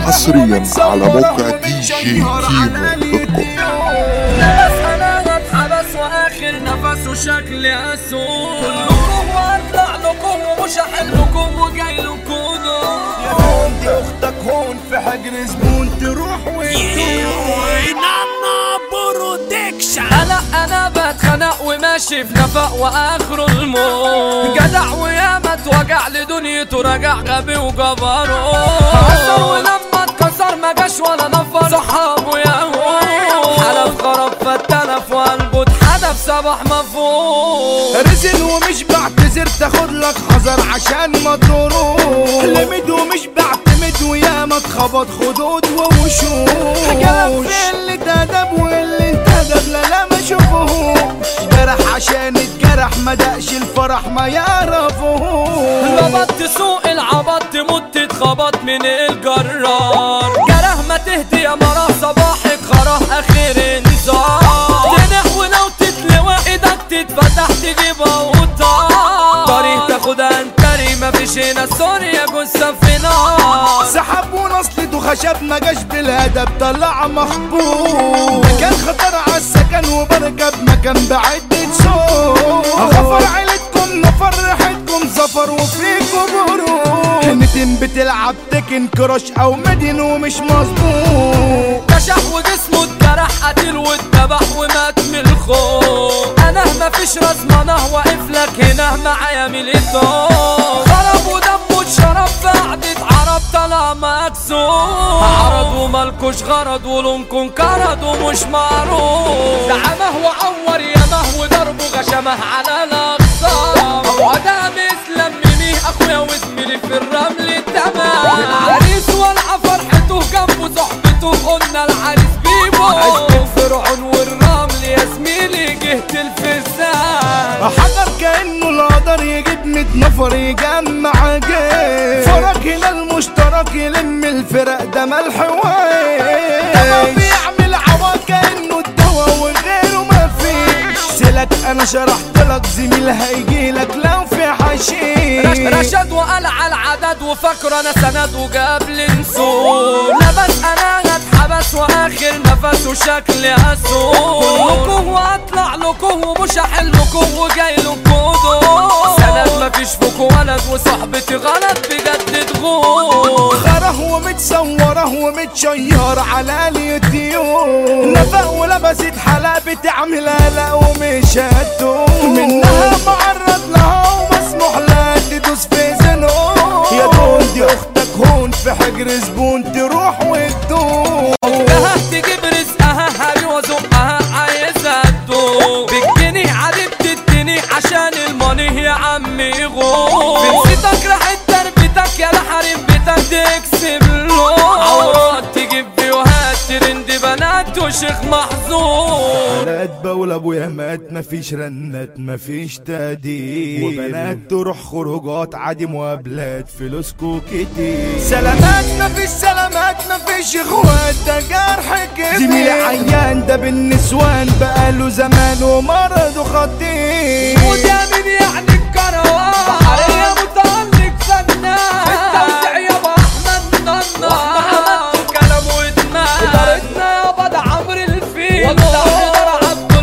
حصريا على موقع دي جي كيمو دوت كوم بس انا اتحبس واخر نفس وشكلي اسود كلكم واطلع لكم ومش هحلكم وجاي لكم هون دي اختك هون في حجر زبون تروح انا انا بتخنق وماشي في نفق واخره الموت جدع وياما اتوجع لدنيته رجع غبي وجبروت كسر ولما اتكسر ما جاش ولا نفر صحابه ياهو حلف خرب فالتلف وقلبه اتحدف صباح مفهوم رزل ومش بعتذر تاخد لك حذر عشان ما تروح لمد ومش بعتمد وياما اتخبط خدود ووشوش جرح في اللي تدب واللي انتدب لا لا ما شوفوهوش جرح عشان اتجرح ما دقش الفرح ما يعرفوهوش لبط سوق العبط تموت تتخبط من الجرار جرح ما تهدي يا مراه صباحك خراه اخر انذار تنح ولو تتلوى ايدك تتفتح تجيبها وطار طريق تاخدها انتري مفيش هنا سوريا جثة في نار سحب ونصلت وخشب ما جاش بالهدف طلع محبوب مكان خطر عالسكن وبركب مكان بعدة صوت غفر عيلتكم نفر ريحتكم زفر وفيكم هروب كلمتين بتلعب تكن كرش او مدين ومش مظبوط كشح وجسمه اتجرح قتل واتذبح ومات من الخوف انا مفيش رسمة انا واقف لك هنا معايا مليتون خرب ودمه اتشرب في قعدة عرب طلع مكسور عرض وملكوش غرض ولونكم كرد ومش معروف دعمه وعور يمه وضربه غشمه على الاقصى وده مثل ميميه اخويا وزميلي في الرمل تمام العريس والع فرحته جنبه صحبته قلنا العريس بيبو عزبة فرعون والرمل يا زميلي جهة الفزان حجر كأنه القدر يجيب ميت نفر يجمع جيش فرق هنا المشترك يلم الفرق ده ملح وعيش بيعمل عوا كأنه الدوا وغيره ما فيش سلك انا شرحت لك زميل هيجيلك لو في رش حشيش رشد وقلع العدد وفكر انا سند وجاب لي نسور لبس انا اتحبس واخر نفس وشكلي اسود كلكم واطلع لكم ومش هحلكم وجاي لكم دور سند مفيش فيكم ولد وصحبتي غلط بجد تغور خره ومتصوره ومتشير على اليوتيوب نفق ولبست حلقة تعمل قلق ومش هتدوم منها معرض لها ومسموح لها تدوس في زنون يا دون دي اختك هون في حجر زبون تروح وتدوم أختها تجيب رزقها هاري وزقها عايزة تدوب بالجنيه عادي بتديني عشان الماني يا عمي غور في نسيتك راحت تربيتك يا لحريم بيتك تكسب لون عورات تجيب فيوهات ترند بنات وشيخ محظوظ حلقات بول ابويا مات مفيش رنات مفيش تقدير وبنات تروح خروجات عادي مقابلات فلوسكو كتير سلامات مفيش سلامات مفيش اخوات ده جرح كتير زميلي عيان ده بالنسوان بقاله زمان ومرضه خطير وده مين يعني الكروان بحرية متألق فنان التوزيع يابا احمد نانا محمد كلام وادمان ادارتنا يابا ده عمرو الفيل والتحضير عبده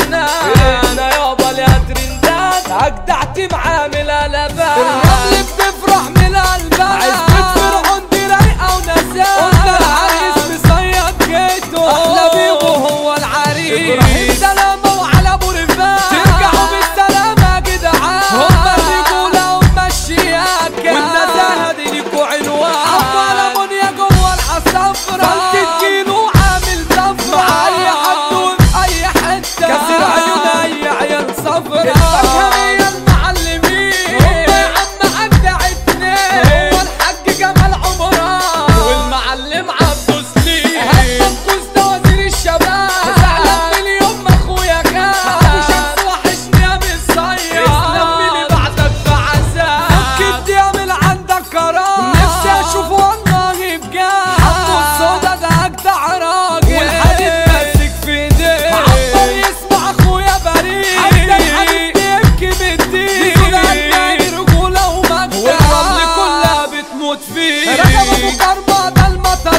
الفنان يابا ليها ترندات اجدع تيم عامل قلبان الرمل بتفرح من القلبان عزبة فرعون دي رايقة ونسان قلنا العريس مصيد جيته احلى بيبو هو العريس ابراهيم سلامة وعلى ابو رفاق ترجعوا بالسلامة يا جدعان هما الرجولة ومشيات والنزاهة دي ليكوا عنوان عبالة منيا جوه العصافرة فانت تجيله عامل طفرة مع اي حد وفي اي حتة كسر عيون اي عيال صفرة الفاكهة هي المعلمين هما يا عم عدى اتنين هو الحاج جمال عمران والمعلم عبده سليم هتنقذ ده وزير الشباب زعلان من اليوم ما اخويا كان ابو شمس وحشني يا مصير اسلم لي بعدك في عذاب فكت يعمل عندك قرار نفسي اشوف والله بجد حطوا الصودا ده اجدع راجل والحديد ماسك في ايديه عطل يسمع اخويا بريء حتى الحديد بيبكي بالدين رجولة ومجد والرمل كلها بتموت فيه ركب ابو كرمة ده المطر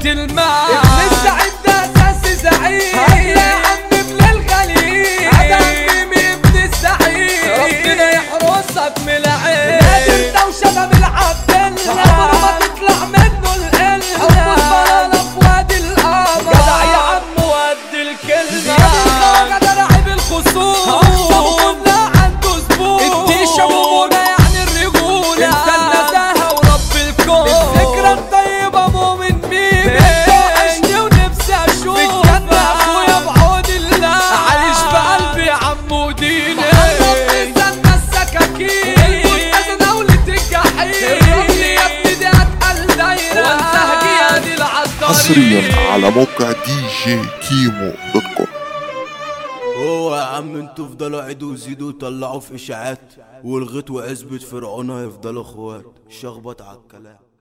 بيت المال ابن السعيد ده اساس زعيم هلا يا عم ابن الخليل ادم ابن السعيد ربنا يحرسك من العين نادر دوشه من العبد الله ما تطلع منه القلة حب البلالة في وادي القمر جدع يا عم ودي الكلمة يا ده لعب الخصوم كلها عنده زبون الديشة ومنى يعني الرجولة انت النزاهة ورب الكون الذكرى الطيبة مؤمن مين انت وحشني ونفسي اشوف في الجنة اخويا بعود الله عايش في قلبي يا عم وديني استنى السكاكين المنتزه دولة الجحيم الرمل يا ابني دي اتقل دايرة وانتهجي يا دي العطارين حصريا على موقع دي جي كيمو دوت كوم هو يا عم انتوا افضلوا عيدوا وزيدوا وطلعوا في اشاعات والغيط وعزبة فرعون هيفضلوا اخوات شخبط على الكلام